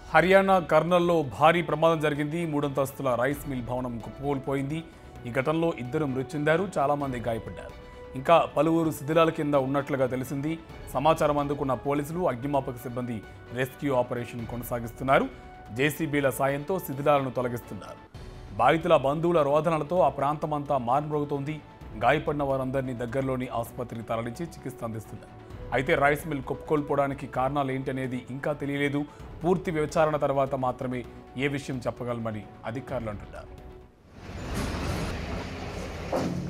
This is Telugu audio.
హర్యానా కర్నల్లో భారీ ప్రమాదం జరిగింది మూడంతస్తుల రైస్ మిల్ భవనం కుప్పకూలిపోయింది ఈ ఘటనలో ఇద్దరు మృతి చెందారు చాలామంది గాయపడ్డారు ఇంకా పలువురు శిథిలాల కింద ఉన్నట్లుగా తెలిసింది సమాచారం అందుకున్న పోలీసులు అగ్నిమాపక సిబ్బంది రెస్క్యూ ఆపరేషన్ కొనసాగిస్తున్నారు జేసీబీల సాయంతో శిథిలాలను తొలగిస్తున్నారు బాధితుల బంధువుల రోదనలతో ఆ ప్రాంతమంతా మారుమ్రోగుతోంది గాయపడిన వారందరినీ దగ్గరలోని ఆసుపత్రికి తరలించి చికిత్స అందిస్తున్నారు అయితే రైస్ మిల్ కుప్పకోల్పోవడానికి కారణాలు ఏంటనేది ఇంకా తెలియలేదు పూర్తి విచారణ తర్వాత మాత్రమే ఏ విషయం చెప్పగలమని అధికారులు అంటున్నారు